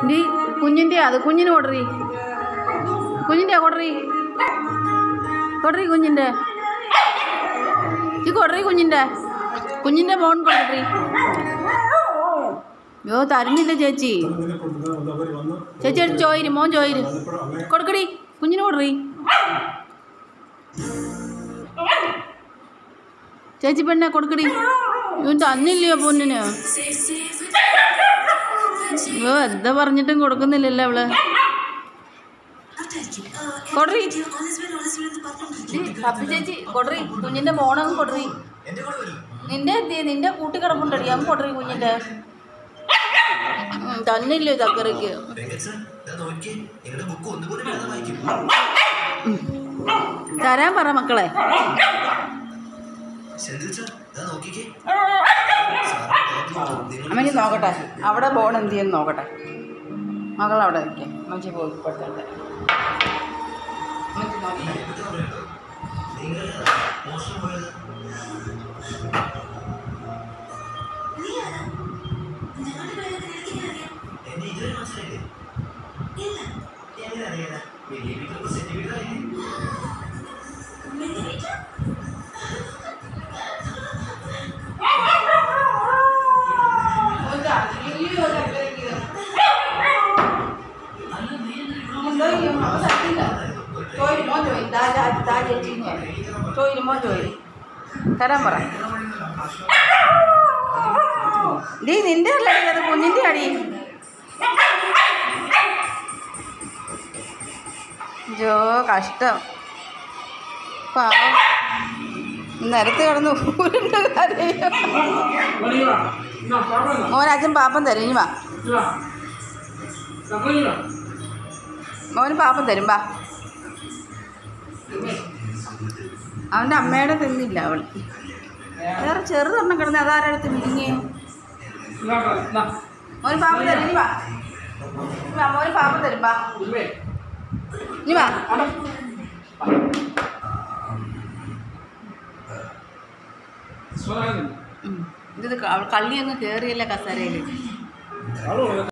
നീ കുഞ്ഞിൻ്റെ അത് കുഞ്ഞിന് കൊടറി കുഞ്ഞിൻ്റെ കൊടറി കൊടറി കുഞ്ഞിൻ്റെ ഈ കൊടറി കുഞ്ഞിൻ്റെ കുഞ്ഞിൻ്റെ മോൻ കൊടറി യോ തരുന്നില്ല ചേച്ചി നിന്നെ കൊണ്ടുവന്ന് അവർ വന്ന് ചേച്ചി എടുത്ത് ചോയിര് മോൻ ചോയിര് വന്നപ്പോൾ അമ്മ കൊടുക്കടി കുഞ്ഞിന് കൊടുറി ചേച്ചി പെണ്ണെ കൊടുക്കടി ഇവൻ തന്നില്ലയോ പൊന്നിന് അയ്യോ എന്താ പറഞ്ഞിട്ടും കൊടുക്കുന്നില്ലല്ലോ അവള് കൊടുറി പപ്പി ചേച്ചി കൊടുറി കുഞ്ഞിന്റെ മോണങ്ങ് കൊടുറി നിന്റെ എന്ത് ചെയ്യും? നിന്റെ കൂട്ടിക്കിടപ്പുണ്ടടി അവൻ കൊടുറി കുഞ്ഞിന്റെ ഉം, തന്നില്ലയോ ചക്കരയ്ക്ക് തരാൻ പറ മക്കളെ അമ്മച്ചി നോക്കട്ടെ അവിടെ ബോൺ എന്ത് ചെയ്യുന്നു നോക്കട്ടെ മകൾ അവിടെ നിൽക്കാം അമ്മച്ചി പോയി ഇപ്പോഴത്തെ അമ്മച്ചി നോക്കട്ടെ തരാൻ പറ ഡീ നിന്റെ അല്ലേ അത് കുഞ്ഞിൻ്റെ അടി ജോ കഷ്ടം പാവം നിരത്ത് കിടന്ന് ഊരുണ്ട് കരയും മോൻ അച്ഛൻ പാപ്പം തരും ഇനി വാ മോന് പാപ്പം തരും വാ അവൻ്റെ അമ്മയുടെ തിന്നില്ല അവൾ വേറെ ചെറുതെണ്ണം കിടന്ന് അതാരടുത്ത് മിനിങ്ങി മോന് പാപ്പം തരും ഇനി വാ ഇനി വാ മോന് പാപ്പം തരും വാ ഇനി വാ ഉം. ഇത് ക- അവൾ കള്ളിയൊന്നും കയറിയല്ല കസേരയിൽ